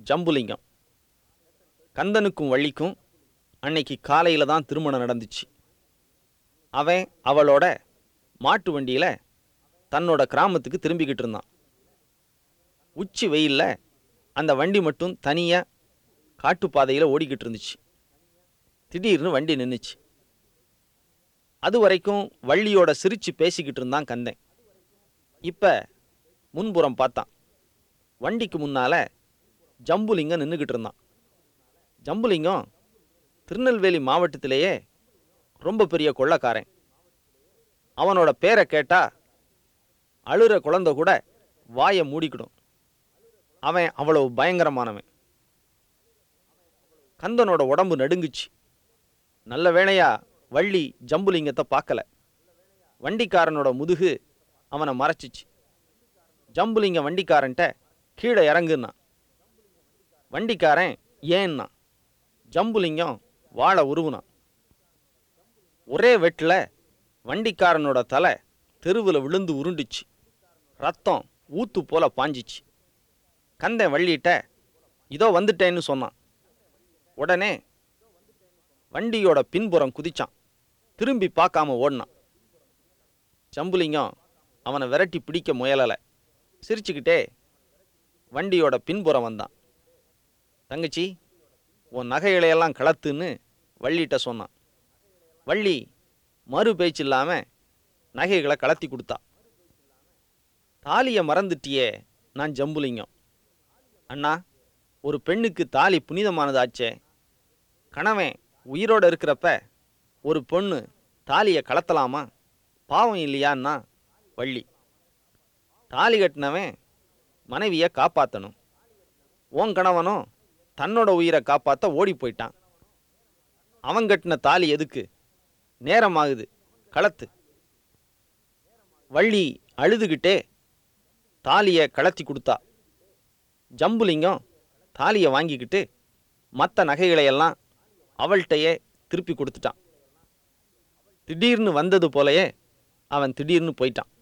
ஜம்புலிங்கம் கந்தனுக்கும் வள்ளிக்கும் அன்னைக்கு காலையில் தான் திருமணம் நடந்துச்சு அவன் அவளோட மாட்டு வண்டியில் தன்னோட கிராமத்துக்கு திரும்பிக்கிட்டு இருந்தான் உச்சி வெயிலில் அந்த வண்டி மட்டும் தனியாக காட்டுப்பாதையில் ஓடிக்கிட்டு இருந்துச்சு திடீர்னு வண்டி நின்றுச்சு அது வரைக்கும் வள்ளியோட சிரிச்சு பேசிக்கிட்டு இருந்தான் கந்தன் இப்போ முன்புறம் பார்த்தான் வண்டிக்கு முன்னால் ஜம்புலிங்கம் நின்றுக்கிட்டு இருந்தான் ஜம்புலிங்கம் திருநெல்வேலி மாவட்டத்திலேயே ரொம்ப பெரிய கொள்ளக்காரன் அவனோட பேரை கேட்டா அழுற குழந்தை கூட வாயை மூடிக்கிடும் அவன் அவ்வளவு பயங்கரமானவன் கந்தனோட உடம்பு நடுங்குச்சு நல்ல வேளையா வள்ளி ஜம்புலிங்கத்தை பார்க்கல வண்டிக்காரனோட முதுகு அவனை மறைச்சிச்சு ஜம்புலிங்க வண்டிக்காரன்ட்ட கீழே இறங்குன்னா வண்டிக்காரன் ஏன்னா ஜம்புலிங்கம் வாழை உருவுனான் ஒரே வெட்டில் வண்டிக்காரனோட தலை தெருவில் விழுந்து உருண்டுச்சு ரத்தம் ஊத்து போல பாஞ்சிச்சு கந்தன் வள்ளிட்ட இதோ வந்துட்டேன்னு சொன்னான் உடனே வண்டியோட பின்புறம் குதிச்சான் திரும்பி பார்க்காம ஓடினான் ஜம்புலிங்கம் அவனை விரட்டி பிடிக்க முயலலை சிரிச்சுக்கிட்டே வண்டியோட பின்புறம் வந்தான் தங்கச்சி உன் நகைகளையெல்லாம் கலத்துன்னு வள்ளிகிட்ட சொன்னான் வள்ளி மறு பேச்சு இல்லாமல் நகைகளை கலத்தி கொடுத்தா தாலியை மறந்துட்டியே நான் ஜம்புலிங்கம் அண்ணா ஒரு பெண்ணுக்கு தாலி புனிதமானதாச்சே கணவன் உயிரோடு இருக்கிறப்ப ஒரு பொண்ணு தாலியை கலத்தலாமா பாவம் இல்லையான்னா வள்ளி தாலி கட்டினவன் மனைவியை காப்பாற்றணும் உன் கணவனும் தன்னோட உயிரை காப்பாற்ற ஓடி போயிட்டான் அவன் கட்டின தாலி எதுக்கு நேரமாகுது களத்து வள்ளி அழுதுகிட்டே தாலியை கலத்தி கொடுத்தா ஜம்புலிங்கம் தாலியை வாங்கிக்கிட்டு மற்ற நகைகளையெல்லாம் அவள்கிட்டயே திருப்பி கொடுத்துட்டான் திடீர்னு வந்தது போலயே அவன் திடீர்னு போயிட்டான்